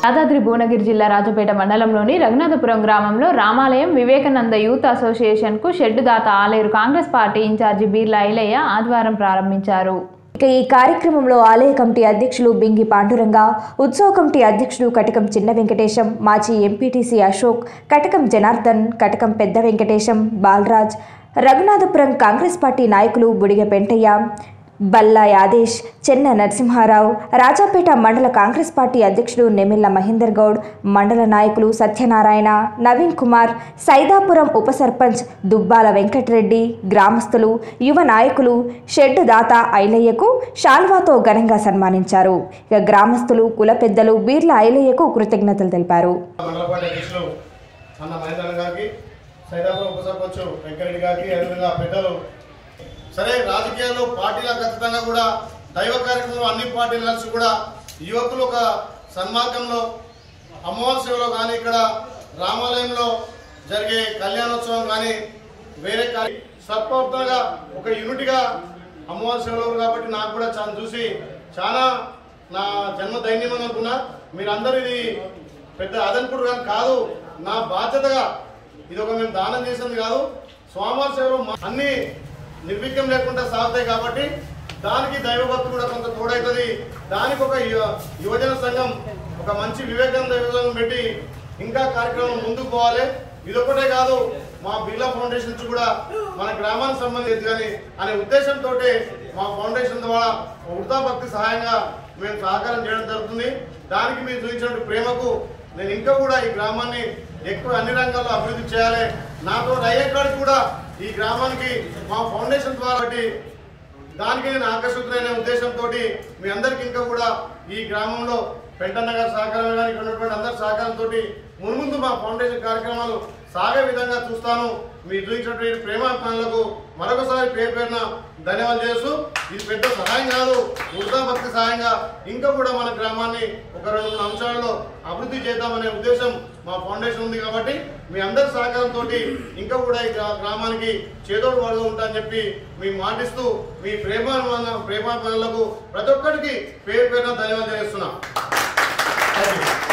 యాదాద్రి భువనగిరి జిల్లా రాజపేట మండలంలోని రఘునాథపురం గ్రామంలో రామాలయం వివేకానంద యూత్ అసోసియేషన్కు షెడ్డు దాత Aler Congress party incharge Beerla Ailaiah ఆదివారం ప్రారంభించారు ఇక ఈ కార్యక్రమంలో ఆలయ కమిటీ అధ్యక్షులు బింగి పాండురంగ ఉత్సవ కమిటీ అధ్యక్షుడు కటకం చిన్న వెంకటేశం మాజీ MPTC Ashok Katakam Janardhan Katakam Pedda Venkatesham Balraj Raghunathapuram Congress party నాయకులు బుడిగ పెంటయ్య బల్లా యాదేశ్ చెన్న నరసింహారావు రాజాపేట మండల కాంగ్రెస్ పార్టీ అధ్యక్షుడు నెమిళ్ల మహేందర్ గౌడ్ మండల నాయకులు సత్యనారాయణ నవీన్ కుమార్ సైదాపురం ఉప సర్పంచ్ దుబ్బాల వెంకటరెడ్డి గ్రామస్తులు యువ నాయకులు షెడ్డు దాత ఐలయ్యకు షాల్వాతో ఘనంగా సన్మానించారు ఇక గ్రామస్తులు కుల పెద్దలు బీర్ల ఐలయ్యకు కృతజ్ఞతలు తెలిపారు మండల పార్టీ అధ్యక్షులు అన్న మహేంద్రన్ గారికి సైదాపురం ఉప సర్పంచ్ వెంకరెడ్డి గారికి అదేవిధంగా పెద్దలు సరే రాజకీయాల్లో పార్టీల ఖచ్చితంగా కూడా దైవ కార్యక్రమంలో అన్ని పార్టీలు కలిసి కూడా యువకులు ఒక సన్మార్గంలో అమ్మవారి సేవలో కానీ ఇక్కడ రామాలయంలో జరిగే కళ్యాణోత్సవం కానీ వేరే కార్య సత్పవంతంగా ఒక యూనిట్గా అమ్మవారి సేవలో ఉన్నారు కాబట్టి నాకు కూడా చాలా చూసి చాలా నా జన్మ దైన్యం అని అనుకున్నా మీరందరూ ఇది పెద్ద అదనుకుడు కానీ కాదు నా బాధ్యతగా ఇది ఒక మేము దానం చేసింది కాదు స్వామివారి సేవలో మా- అన్ని నిర్విఘ్నం లేకుండా సాగుతాయి కాబట్టి దానికి దైవభక్తి కూడా కొంత తోడవుతుంది దానికి ఒక యువ- యువజన సంఘం ఒక మంచి వివేకానంద యువ సంఘం పెట్టి ఇంకా కార్యక్రమం ముందుకు పోవాలి ఇదొకటే కాదు మా బిర్లా ఫౌండేషన్ నుంచి కూడా మన గ్రామానికి సంబంధించి కానీ అనే ఉద్దేశంతో మా ఫౌండేషన్ ద్వారా వృధా భక్తి సహాయంగా మేము సహకారం చేయడం జరుగుతుంది దానికి మీరు చూపించిన ప్రేమకు నేను ఇంకా కూడా ఈ గ్రామాన్ని ఎక్కువ అన్ని రంగాల్లో అభివృద్ధి చేయాలి నాతో అయ్యే కాడికి కూడా ఈ గ్రామానికి మా ఫౌండేషన్ ద్వారా ఒకటి దానికి నేను ఆకర్షితులైన ఉద్దేశంతో మీ అందరికి ఇంకా కూడా ఈ గ్రామంలో పెంటన్న గారి సహకారం కానీ ఇక్కడ ఉన్నటువంటి అందరి సహకారంతో మున్ముందు మా ఫౌండేషన్ కార్యక్రమాలు సాగే విధంగా చూస్తాను మీరు చూపించినటువంటి ప్రేమాభిమానులకు మరొకసారి పేరు పేరున ధన్యవాదాలు చేస్తూ ఇది పెద్ద సహాయం కాదు వృధా భక్తి సహాయంగా ఇంకా కూడా మన గ్రామాన్ని ఒక రెండు మూడు అంశాలలో అభివృద్ధి చేద్దామనే ఉద్దేశం మా ఫౌండేషన్ ఉంది కాబట్టి మీ అందరి సహకారంతో ఇంకా కూడా ఈ గ్రా- గ్రామానికి చేదోడు వాళ్ళు ఉంటారని చెప్పి మేము మాటిస్తూ మీ ప్రేమాభిమాన ప్రేమాభిమానులకు ప్రతి ఒక్కరికి పేరు పేరున ధన్యవాదాలు చేస్తున్నాం థ్యాంక్ యూ